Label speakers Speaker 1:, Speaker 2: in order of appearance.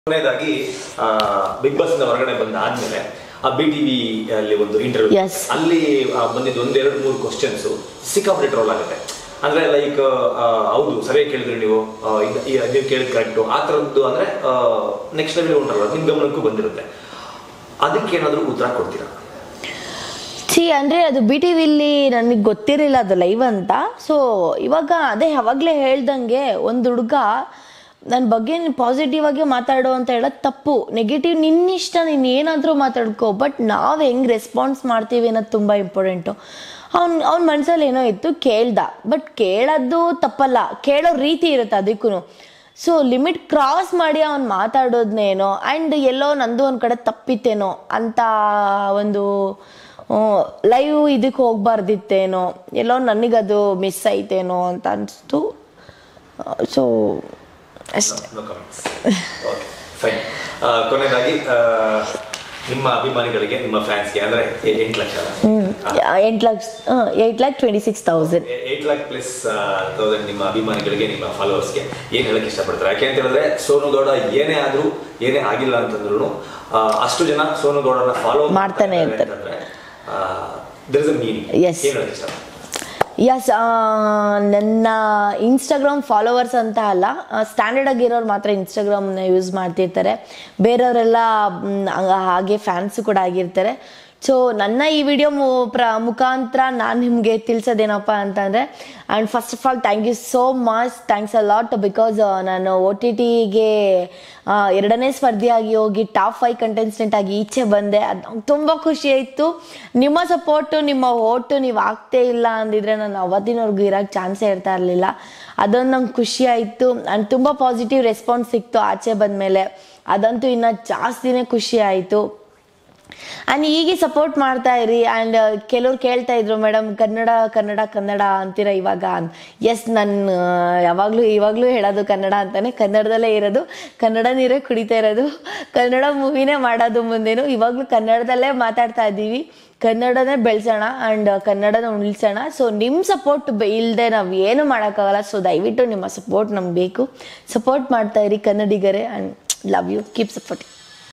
Speaker 1: ಕೊನೆಯದಾಗಿ big boss ಇಂದ ಹೊರಗಡೆ ಬಂದ ಆದ್ಮೇಲೆ ಆ ಬಿ ಟಿವಿ ಅಲ್ಲಿ ಒಂದು ಇಂಟರ್ವ್ಯೂ
Speaker 2: Yes.
Speaker 1: ಅಲ್ಲಿ ಆ, ಬಂದಿದ್ದು ಒಂದೆರಡು ಮೂರು ಕ್ವಶನ್ಸ್ ಸಿಕ್ಕಾಪಟ್ಟೆ ಟ್ರೋಲ್ ಆಗುತ್ತೆ ಅಂದ್ರೆ ಲೈಕ್ ಹೌದು ಸರಿಯಾಗಿ ಕೇಳಿದ್ರಿ ನೀವು ಆ, ಇದ್- ಈ- ನೀವು ಕೇಳಿದ್ ಕರೆಕ್ಟು ಆ ಥರದ್ದು ಅಂದ್ರೆ ನೆಕ್ಸ್ಟ್ ಲೆವೆಲ್ ಉಂಟಲ್ಲ ನಿಮ್ ಗಮನಕ್ಕೂ ಬಂದಿರುತ್ತೆ ಅದಕ್ಕೆ ಏನಾದರೂ ಉತ್ತರ ಕೊಡ್ತೀರಾ
Speaker 2: ಸಿ ಅಂದರೆ ಅದು ಬಿ ಟಿ ವಿಲಿ ನನಗೆ ಗೊತ್ತಿರಲಿಲ್ಲ ಅದು ಲೈವ್ ಅಂತ ಸೊ ಇವಾಗ ಅದೇ ಯಾವಾಗಲೇ ಹೇಳ್ದಂಗೆ ಒಂದು ಹುಡುಗ ನನ್ನ ಬಗ್ಗೆ ಪಾಸಿಟಿವ್ ಆಗಿ ಮಾತಾಡು ಅಂತ ಹೇಳೋದು ತಪ್ಪು ನೆಗೆಟಿವ್ ನಿನ್ನಿಷ್ಟ ನೀನು ಏನಾದರೂ ಮಾತಾಡ್ಕೋ ಬಟ್ ನಾವು ಹೆಂಗೆ ರೆಸ್ಪಾನ್ಸ್ ಮಾಡ್ತೀವಿ ಅನ್ನೋದು ತುಂಬ ಇಂಪಾರ್ಟೆಂಟು ಅವ್ನು ಅವ್ನ ಮನಸ್ಸಲ್ಲಿ ಏನೋ ಇತ್ತು ಕೇಳ್ದ ಬಟ್ ಕೇಳೋದು ತಪ್ಪಲ್ಲ ಕೇಳೋ ರೀತಿ ಇರುತ್ತೆ ಅದಕ್ಕೂ ಸೊ ಲಿಮಿಟ್ ಕ್ರಾಸ್ ಮಾಡಿ ಅವ್ನು ಮಾತಾಡೋದ್ನೇನೋ ಆ್ಯಂಡ್ ಎಲ್ಲೋ ನಂದು ಒಂದು ಕಡೆ ತಪ್ಪಿತ್ತೇನೋ ಅಂತ ಒಂದು ಲೈವ್ ಇದಕ್ಕೆ ಹೋಗ್ಬಾರ್ದಿತ್ತೇನೋ ಎಲ್ಲೋ ನನಗದು ಮಿಸ್ ಐತೇನೋ ಅಂತ ಅನಿಸ್ತು ಸೊ ಅಷ್ಟೇ
Speaker 1: ನೋ ಕಮೆಂಟ್ಸ್ ಓಕೆ ಫೈನ್ ಕೊನೆಯದಾಗಿ ಆ, ನಿಮ್ಮ ಅಭಿಮಾನಿಗಳಿಗೆ ನಿಮ್ಮ ಫ್ಯಾನ್ಸ್ಗೆ ಅಂದ್ರೆ ಎ- ಎಂಟು ಲಕ್ಷ
Speaker 2: ಎಂಟು lakh eight lakh twenty six thousand
Speaker 1: eight lakh plus thousand ನಿಮ್ಮ ಅಭಿಮಾನಿಗಳಿಗೆ ನಿಮ್ಮ ಫಾಲೋವರ್ಸ್ಗೆ ಏನ್ ಹೇಳಕ್ ಇಷ್ಟಪಡ್ತಾರೆ ಯಾಕೆ ಅಂತ ಹೇಳಿದ್ರೆ ಸೋನು ಗೌಡ ಏನೇ ಆದ್ರೂ ಏನೇ ಆಗಿಲ್ಲ ಅಂತಂದ್ರು ಅಷ್ಟು ಜನ ಸೋನು ಗೌಡನ ಫಾಲೋ
Speaker 2: ಮಾಡ್ತಾನೆ ಇರ್ತಾರೆ.
Speaker 1: There is a meaning
Speaker 2: Yes.
Speaker 1: ಏನ್ ಹೇಳಕ್ ಇಷ್ಟ
Speaker 2: ಯಸ್ ನನ್ನ ಇನ್ಸ್ಟಾಗ್ರಾಮ್ ಫಾಲೋವರ್ಸ್ ಅಂತ ಅಲ್ಲ ಸ್ಟ್ಯಾಂಡರ್ಡ್ ಆಗಿರೋರು ಮಾತ್ರ ಇನ್ಸ್ಟಾಗ್ರಾಮ್ನ ಯೂಸ್ ಮಾಡ್ತಿರ್ತಾರೆ ಬೇರೆಯವರೆಲ್ಲ ಮ್, ಹಂಗ- ಹಾಗೆ ಫ್ಯಾನ್ಸ್ ಕೂಡ ಆಗಿರ್ತಾರೆ ಸೊ ನನ್ನ ಈ ವಿಡಿಯೋ ಪ್ರ ಮುಖಾಂತರ ನಾನು ನಿಮಗೆ ತಿಳಿಸೋದೇನಪ್ಪ ಅಂತಂದರೆ and first of all thank you so much thanks a lot because ನಾನು ಒ ಟಿ ಟಿಗೆ ಎರಡನೇ ಸ್ಪರ್ಧಿಯಾಗಿ ಹೋಗಿ ಟಾಪ್ ಫೈವ್ ಕಂಟೆಸ್ಟೆಂಟ್ ಆಗಿ ಈಚೆ ಬಂದೆ ಅದು ನಂಗೆ ತುಂಬ ಖುಷಿ ಆಯಿತು ನಿಮ್ಮ ಸಪೋರ್ಟು ನಿಮ್ಮ ಓಟು ನೀವು ಆಗ್ತೇ ಇಲ್ಲ ಅಂದಿದ್ರೆ ನಾನು ಅವತ್ತಿನವರೆಗೂ ಇರೋಕ್ಕೆ ಚಾನ್ಸೇ ಇರ್ತಾ ಇರಲಿಲ್ಲ ಅದೊಂದು ನಂಗೆ ಖುಷಿ ಆಯಿತು ಆ್ಯಂಡ್ ತುಂಬ ಪಾಸಿಟಿವ್ ರೆಸ್ಪಾನ್ಸ್ ಸಿಕ್ತು ಆಚೆ ಬಂದಮೇಲೆ ಅದಂತೂ ಇನ್ನು ಜಾಸ್ತಿನೇ ಖುಷಿ ಆಯಿತು ಆ್ಯಂಡ್ ಹೀಗೆ ಸಪೋರ್ಟ್ ಮಾಡ್ತಾ ಇರಿ ಆ್ಯಂಡ್ ಕೆಲವ್ರು ಕೇಳ್ತಾ ಇದ್ರು ಮೇಡಮ್ ಕನ್ನಡ ಕನ್ನಡ ಕನ್ನಡ ಅಂತೀರ ಇವಾಗ ಎಸ್ ನಾನು ಯಾವಾಗಲೂ ಇವಾಗಲೂ ಹೇಳೋದು ಕನ್ನಡ ಅಂತಾನೆ ಕನ್ನಡದಲ್ಲೇ ಇರೋದು ಕನ್ನಡ ನೀರೇ ಕುಡಿತಾ ಇರೋದು ಕನ್ನಡ ಮೂವಿನೇ ಮಾಡೋದು ಮುಂದೇನು ಇವಾಗಲೂ ಕನ್ನಡದಲ್ಲೇ ಮಾತಾಡ್ತಾ ಇದ್ದೀವಿ ಕನ್ನಡನೇ ಬೆಳೆಸೋಣ ಆ್ಯಂಡ್ ಕನ್ನಡನ ಉಳಿಸೋಣ ಸೊ ನಿಮ್ಮ ಸಪೋರ್ಟ್ ಇಲ್ಲದೆ ನಾವು ಏನು ಮಾಡೋಕ್ಕಾಗಲ್ಲ ಸೊ ದಯವಿಟ್ಟು ನಿಮ್ಮ ಸಪೋರ್ಟ್ ನಮ್ಗೆ ಬೇಕು ಸಪೋರ್ಟ್ ಮಾಡ್ತಾ ಇರಿ ಕನ್ನಡಿಗರೇ and love you keep supporting